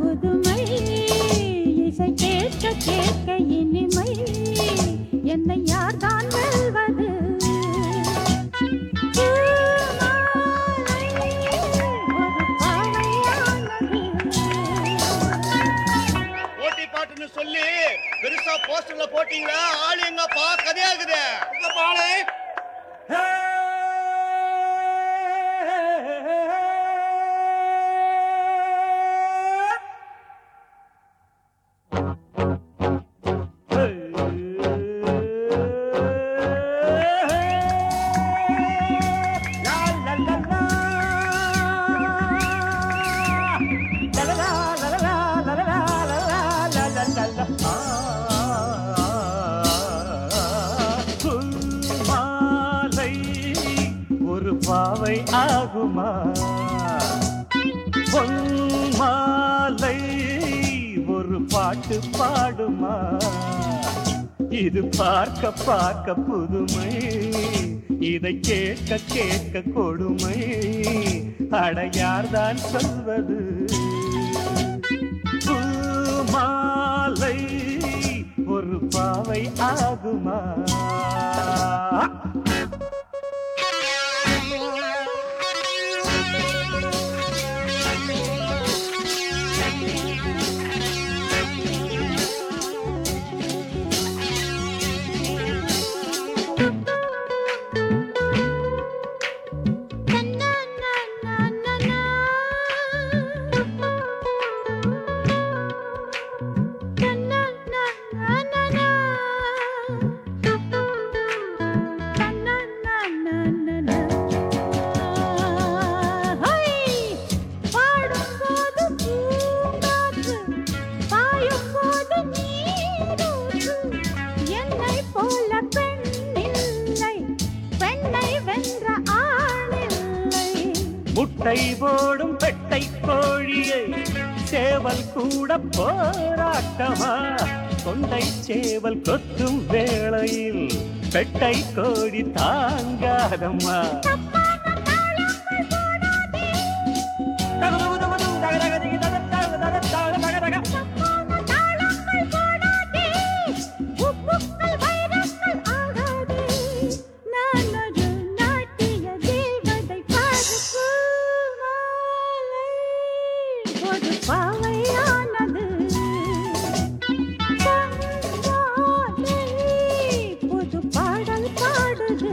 புதுமை இசை கேட்க கேட்க இனிமை என்னை யார்தான் வெல்வது பூமாலை ஒரு பாவையானது. போட்டி பாட்டுன்னு சொல்லி பெருசா போஸ்டர்ல போட்டீங்களா ஆளு எங்கப்பா கதையாகுது பாலே மாலை ஒரு பாவை ஆகுமா பொன் மாலை ஒரு பாட்டு பாடுமா இது பார்க்க பார்க்க புதுமை இதை கேட்க கேட்க கொடுமை அடையார்தான் சொல்வது பூமாலை ஒரு பாவை ஆகுமா நன்னா, நன்னா, நன்னா. நன்னா, நன்னா, நன்னா. நன்னா, நன்னா, நன்னா. ஹை! பாடும்போது பூங்காற்று, பாயும்போது நீரூற்று. என்னைப் போல பெண்ணில்லை, பெண்ணை வென்ற ஆணில்லை முட்டை போடும் பெட்டை கோழியை சேவல் கூட போராட்டமா கொண்டை சேவல் கொத்தும் வேளையில் பெட்டை கோழி தாங்காதம்மா உப்புக்கள் வைரங்கள் ஆகாதே நான் ஒரு நாட்டிய தேவதை பாடு பூமாலை ஒரு பாவையானது பொன்மாலை புது பாடல் பாடுது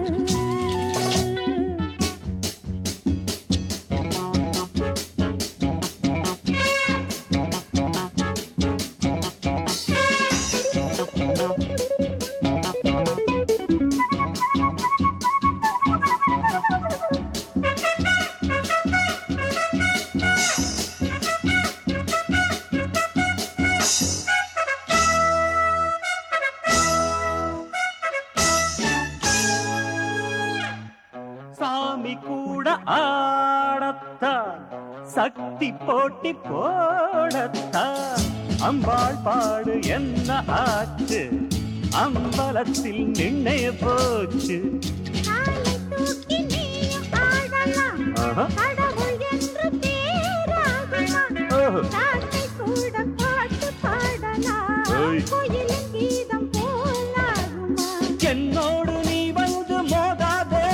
சாமி கூட ஆடத்தான் சக்தி போட்டி போடத்தான் அம்பாள் பாடு என்ன ஆச்சு அம்பலத்தில் நின்னே போச்சு காலை தூக்கி நீயும் ஆடலாம் ஆஹா. கடவுள் என்று பேராகலாம் ஓஹோ. காக்கை கூட பாட்டு பாடலாம் ஓய். கோயிலின் கீதம் போலாகுமா என்னோடு நீ வந்து மோதாதே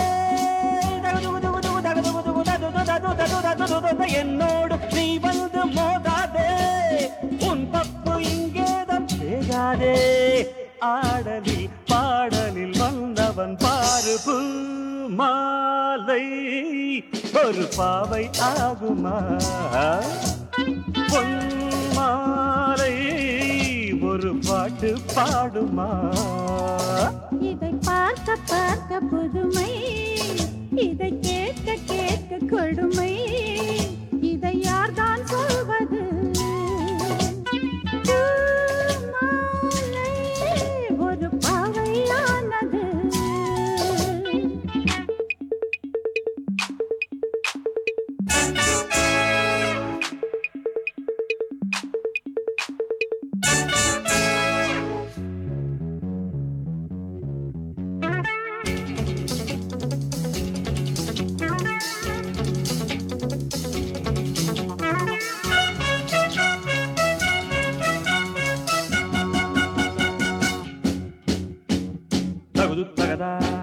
என்னோடு நீ வந்து மோதாதே உன் தப்பு இங்கேதான் பேசாதே ஆடலில் பாடலில் வந்தவன் பாரு பூ மாலை ஒரு பாவை ஆகுமா பொன் மாலை ஒரு பாட்டு பாடுமா இதை பார்க்க பார்க்க புதுமை இதை கேட்க கேட்க கொடுமை இதை யார்தான் சொல்வது பூமாலை ஒரு பாவையானது தகதா